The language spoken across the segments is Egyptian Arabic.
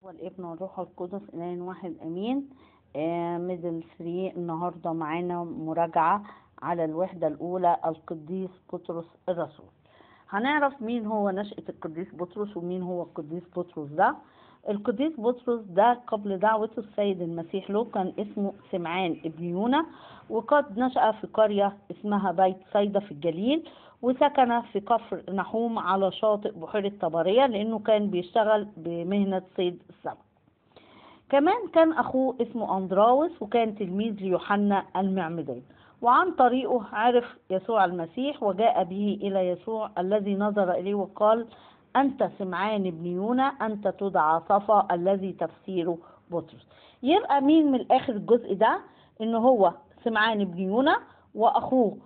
والابن والروح القدس إله واحد أمين آه ميدل 3 النهاردة معانا مراجعة على الوحدة الأولى القديس بطرس الرسول هنعرف مين هو نشأة القديس بطرس ومين هو القديس بطرس ده القديس بطرس ده قبل دعوة السيد المسيح له كان اسمه سمعان ابن يونا وقد نشأ في قرية اسمها بيت صيدا في الجليل وسكن في كفر نحوم على شاطئ بحيرة طبرية لأنه كان بيشتغل بمهنة صيد السمك كمان كان أخوه اسمه أندراوس وكان تلميذ ليوحنا المعمدان وعن طريقه عرف يسوع المسيح وجاء به إلى يسوع الذي نظر إليه وقال أنت سمعان ابن يونا أنت تدعى صفا الذي تفسيره بطرس يبقى مين من الآخر الجزء ده إن هو سمعان ابن يونا وأخوه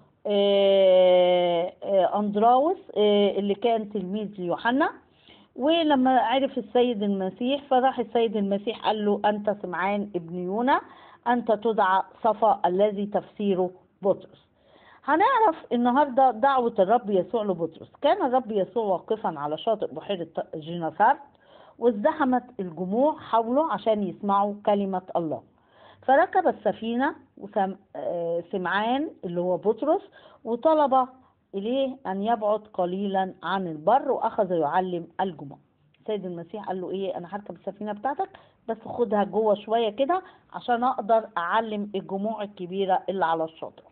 آه آه أندراوس آه اللي كان تلميذ ليوحنا ولما عرف السيد المسيح فراح السيد المسيح قال له أنت سمعان ابن يونا أنت تدعى صفا الذي تفسيره بطرس هنعرف النهاردة دعوة الرب يسوع لبطرس كان الرب يسوع واقفا على شاطئ بحيرة جينيسارت وازدحمت الجموع حوله عشان يسمعوا كلمة الله فركب السفينة وسمعان اللي هو بطرس وطلب إليه أن يبعد قليلا عن البر وأخذ يعلم الجموع السيد المسيح قال له إيه أنا هركب السفينة بتاعتك بس خدها جوه شوية كده عشان أقدر أعلم الجموع الكبيرة اللي على الشاطئ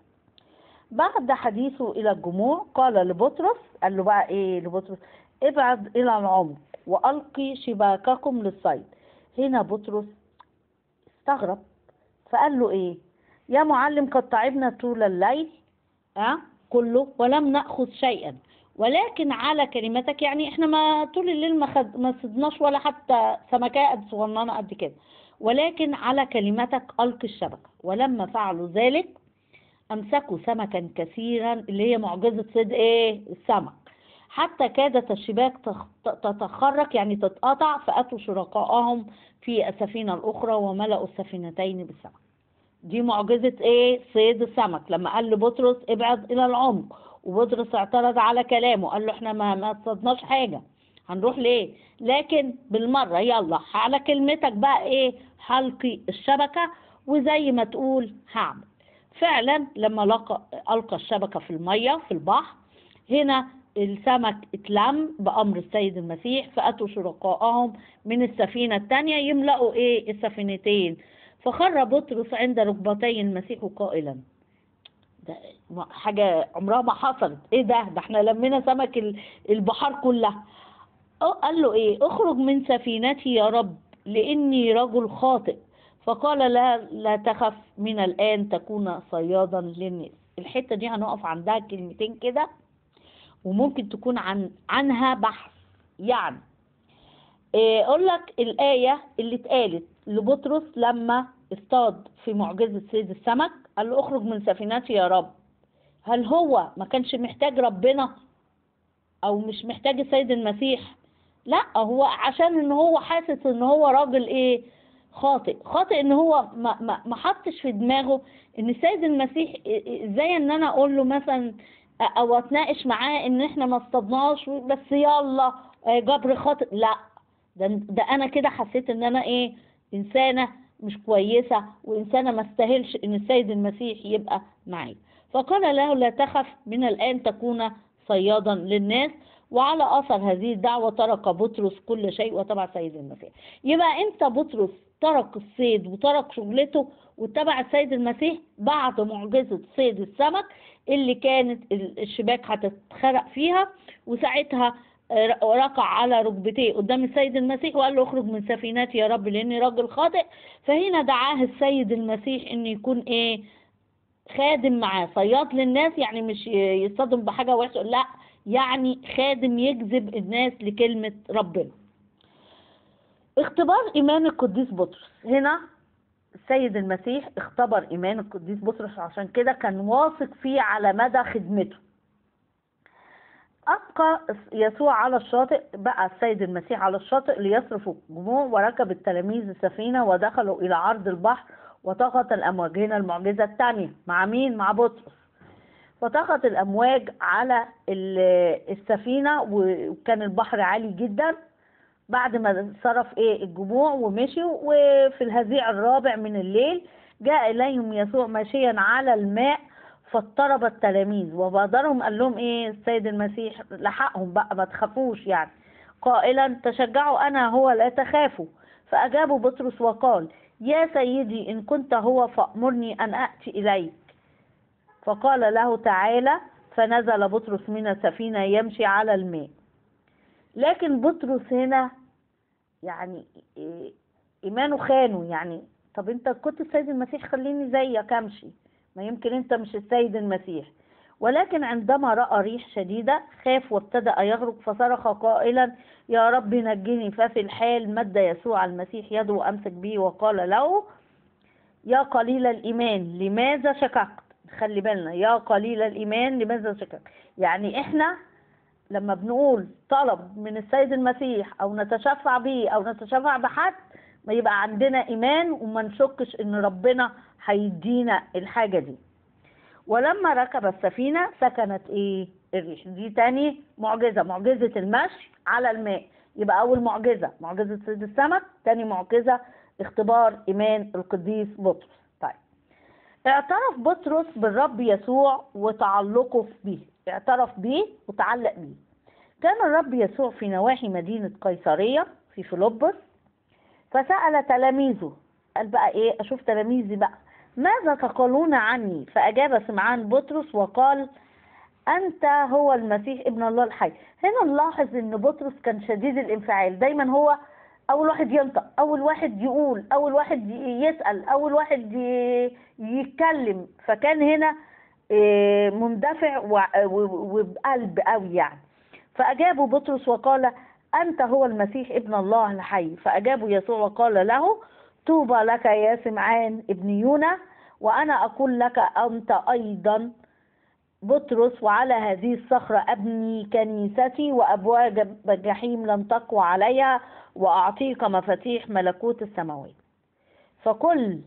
بعد حديثه إلى الجموع قال لبطرس قال له بقى إيه لبطرس ابعد إلى العمق وألقي شباككم للصيد هنا بطرس استغرب فقال له إيه يا معلم قد تعبنا طول الليل أه؟ كله ولم نأخذ شيئا ولكن على كلمتك يعني احنا ما طول الليل ما, خد ما صدناش ولا حتى سمكة قد صغننة قد كده ولكن على كلمتك ألقي الشبكة ولما فعلوا ذلك أمسكوا سمكا كثيرا اللي هي معجزة صيد ايه السمك حتى كادت الشباك تتخرق يعني تتقطع فأتوا شركائهم في السفينة الأخرى وملأوا السفينتين بالسمك دي معجزة ايه صيد السمك لما قال لبطرس ابعد الى العمق وبطرس اعترض على كلامه قال له احنا ما ما تصدناش حاجة هنروح ليه لكن بالمرة يلا على كلمتك بقى ايه حلقي الشبكة وزي ما تقول هعمل فعلا لما لقى ألقى الشبكة في المية في البحر هنا السمك اتلم بأمر السيد المسيح فأتوا شركائهم من السفينة التانية يملأوا ايه السفينتين فخر بطرس عند ركبتي المسيح قائلا ده حاجة عمرها ما حصلت ايه ده ده احنا لمينا سمك البحار كلها قال له ايه اخرج من سفينتي يا رب لاني رجل خاطئ فقال لا لا تخف من الان تكون صيادا للناس الحتة دي هنقف عندها كلمتين كده وممكن تكون عن عنها بحث يعني إيه اقول لك الآية اللي اتقالت لبطرس لما اصطاد في معجزة صيد السمك قال له اخرج من سفينتي يا رب هل هو ما كانش محتاج ربنا او مش محتاج السيد المسيح لا هو عشان ان هو حاسس ان هو راجل ايه خاطئ خاطئ ان هو ما, ما, ما حطش في دماغه ان السيد المسيح ازاي ان انا اقول له مثلا او اتناقش معاه ان احنا ما اصطدناش بس يلا جبر خاطئ لا ده, ده انا كده حسيت ان انا ايه انسانه مش كويسه وانسانه ما استاهلش ان السيد المسيح يبقى معي فقال له لا تخف من الان تكون صيادا للناس وعلى اثر هذه الدعوه ترك بطرس كل شيء وتبع السيد المسيح يبقى امتى بطرس ترك الصيد وترك شغلته واتبع السيد المسيح بعد معجزه صيد السمك اللي كانت الشباك هتتخرق فيها وساعتها ركع على ركبتيه قدام السيد المسيح وقال له اخرج من سفينتي يا رب لاني راجل خاطئ فهنا دعاه السيد المسيح ان يكون ايه خادم معاه صياد للناس يعني مش يصطدم بحاجه وحشه لا يعني خادم يجذب الناس لكلمه ربنا اختبار ايمان القديس بطرس هنا السيد المسيح اختبر ايمان القديس بطرس عشان كده كان واثق فيه على مدى خدمته أبقى يسوع على الشاطئ بقى السيد المسيح على الشاطئ ليصرف الجموع وركب التلاميذ السفينة ودخلوا إلى عرض البحر وطغت الأمواج هنا المعجزة الثانية مع مين؟ مع بطرس فطغت الأمواج على السفينة وكان البحر عالي جدا بعد ما صرف ايه الجموع ومشي وفي الهزيع الرابع من الليل جاء اليهم يسوع ماشيا على الماء فاضطرب التلاميذ وبادرهم قال لهم ايه السيد المسيح لحقهم بقى ما تخافوش يعني قائلا تشجعوا انا هو لا تخافوا فاجابوا بطرس وقال يا سيدي ان كنت هو فامرني ان اتي اليك فقال له تعالى فنزل بطرس من السفينه يمشي على الماء لكن بطرس هنا يعني إيه ايمانه خانه يعني طب انت كنت السيد المسيح خليني زيك امشي ما يمكن انت مش السيد المسيح ولكن عندما راى ريح شديده خاف وابتدا يغرق فصرخ قائلا يا رب نجني ففي الحال مد يسوع المسيح يده وامسك به وقال له يا قليل الايمان لماذا شككت خلي بالنا يا قليل الايمان لماذا شككت يعني احنا لما بنقول طلب من السيد المسيح او نتشفع به او نتشفع بحد ما يبقى عندنا ايمان وما نشكش ان ربنا هيدينا الحاجه دي ولما ركب السفينه سكنت ايه الريح دي تاني معجزه معجزه المشي على الماء يبقى اول معجزه معجزه صيد السمك تاني معجزه اختبار ايمان القديس بطرس طيب اعترف بطرس بالرب يسوع وتعلقه به اعترف به وتعلق به كان الرب يسوع في نواحي مدينة قيصرية في فيلبس فسأل تلاميذه قال بقى ايه اشوف تلاميذي بقى ماذا تقولون عني فأجاب سمعان بطرس وقال أنت هو المسيح ابن الله الحي هنا نلاحظ إن بطرس كان شديد الانفعال دايما هو أول واحد ينطق أول واحد يقول أول واحد يسأل أول واحد يتكلم فكان هنا مندفع وبقلب قوي يعني فأجابوا بطرس وقال أنت هو المسيح ابن الله الحي فأجابوا يسوع وقال له طوبى لك يا سمعان ابن يونا وأنا أقول لك أنت أيضا بطرس وعلى هذه الصخرة أبني كنيستي وأبواب الجحيم لن تقوى عليها وأعطيك مفاتيح ملكوت السماوات فكل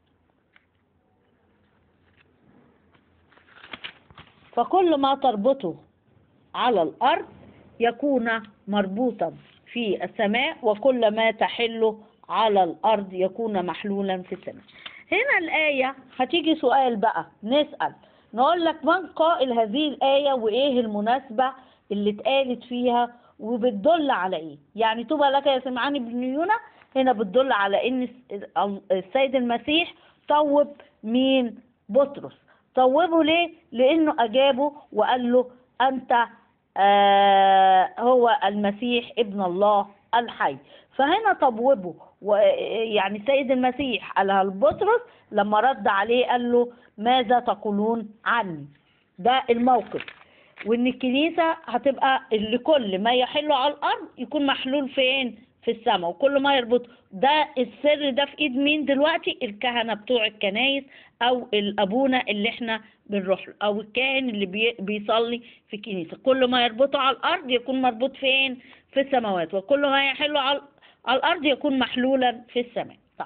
فكل ما تربطه على الأرض يكون مربوطا في السماء وكل ما تحله على الأرض يكون محلولا في السماء هنا الآية هتيجي سؤال بقى نسأل نقول لك من قائل هذه الآية وإيه المناسبة اللي اتقالت فيها وبتدل على إيه يعني طوبى لك يا سمعان بن يونا هنا بتدل على إن السيد المسيح طوب مين بطرس طوبه ليه لأنه أجابه وقال له أنت آه هو المسيح ابن الله الحي فهنا طوبه ويعني السيد المسيح قالها لبطرس لما رد عليه قال له ماذا تقولون عني ده الموقف وان الكنيسة هتبقى اللي كل ما يحل على الارض يكون محلول فين في السماء وكل ما يربط ده السر ده في ايد مين دلوقتي الكهنة بتوع الكنايس او الابونا اللي احنا بنروح له او الكاهن اللي بي بيصلي في الكنيسة كل ما يربطه على الارض يكون مربوط فين في السماوات وكل ما يحل على على الأرض يكون محلولا في السماء طيب.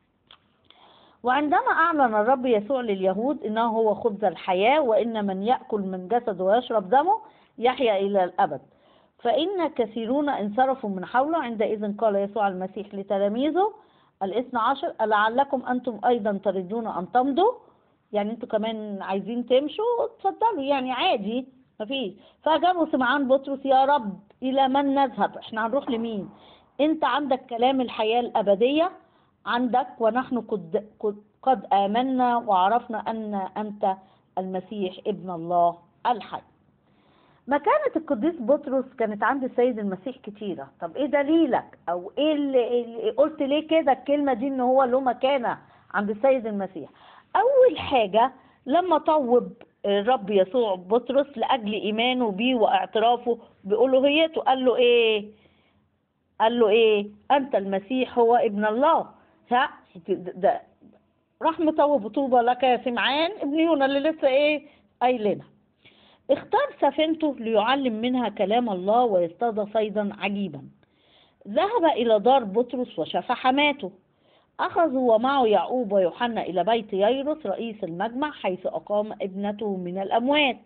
وعندما أعلن الرب يسوع لليهود إنه هو خبز الحياة وإن من يأكل من جسده ويشرب دمه يحيا إلى الأبد فإن كثيرون انصرفوا من حوله عندئذ قال يسوع المسيح لتلاميذه الاثنى عشر لعلكم أنتم أيضا تريدون أن تمضوا يعني أنتم كمان عايزين تمشوا اتفضلوا يعني عادي مفيش فأجابوا سمعان بطرس يا رب إلى من نذهب احنا هنروح لمين انت عندك كلام الحياة الأبدية عندك ونحن قد, قد آمنا وعرفنا أن أنت المسيح ابن الله الحي مكانة القديس بطرس كانت عند السيد المسيح كتيرة طب ايه دليلك او ايه اللي, اللي قلت ليه كده الكلمة دي ان هو له مكانة عند السيد المسيح اول حاجة لما طوب الرب يسوع بطرس لأجل إيمانه بيه واعترافه بألوهيته قال له إيه قال له ايه انت المسيح هو ابن الله ها ده راح مطوب طوبى لك يا سمعان ابن يونا اللي لسه ايه قايلينها اختار سفينته ليعلم منها كلام الله ويصطاد صيدا عجيبا ذهب الى دار بطرس وشاف حماته اخذوا ومعه يعقوب ويوحنا الى بيت ييروس رئيس المجمع حيث اقام ابنته من الاموات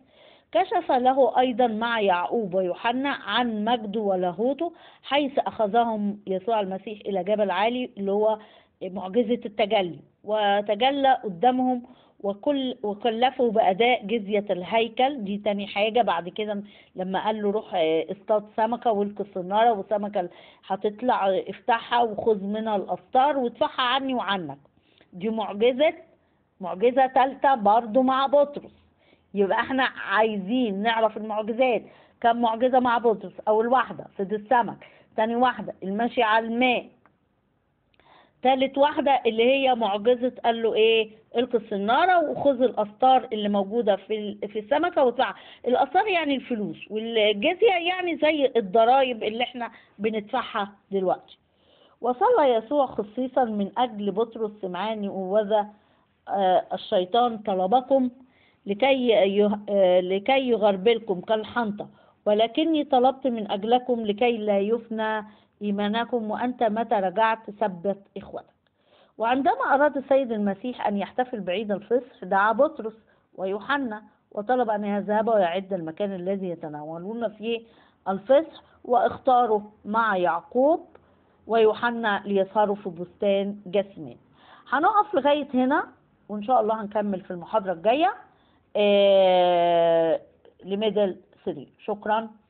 كشف له أيضا مع يعقوب ويوحنا عن مجده ولاهوته حيث أخذهم يسوع المسيح إلى جبل عالي اللي هو معجزة التجلي وتجلى قدامهم وكل وكلفوا بأداء جزية الهيكل دي تاني حاجة بعد كده لما قال له روح اه، اصطاد سمكة والقي الصنارة وسمكة هتطلع اه، افتحها وخذ منها الأسطار وادفعها عني وعنك دي معجزة معجزة تالتة برضو مع بطرس يبقى احنا عايزين نعرف المعجزات كم معجزة مع بطرس أول واحدة صيد السمك تاني واحدة المشي على الماء تالت واحدة اللي هي معجزة قال له ايه القي السنارة وخذ الأسطار اللي موجودة في ال- في السمكة وادفعها الأسطار يعني الفلوس والجزية يعني زي الضرايب اللي احنا بندفعها دلوقتي وصلى يسوع خصيصا من أجل بطرس سمعان وذا آه، الشيطان طلبكم لكي يه- آه، لكي يغربلكم كالحنطة ولكني طلبت من أجلكم لكي لا يفنى إيمانكم وأنت متى رجعت ثبت إخوتك وعندما أراد السيد المسيح أن يحتفل بعيد الفصح دعا بطرس ويوحنا وطلب أن يذهبا ويعد المكان الذي يتناولون فيه الفصح واختاروا مع يعقوب ويوحنا ليسهروا في بستان جسمين هنقف لغاية هنا وإن شاء الله هنكمل في المحاضرة الجاية آه لميدل 3 شكرا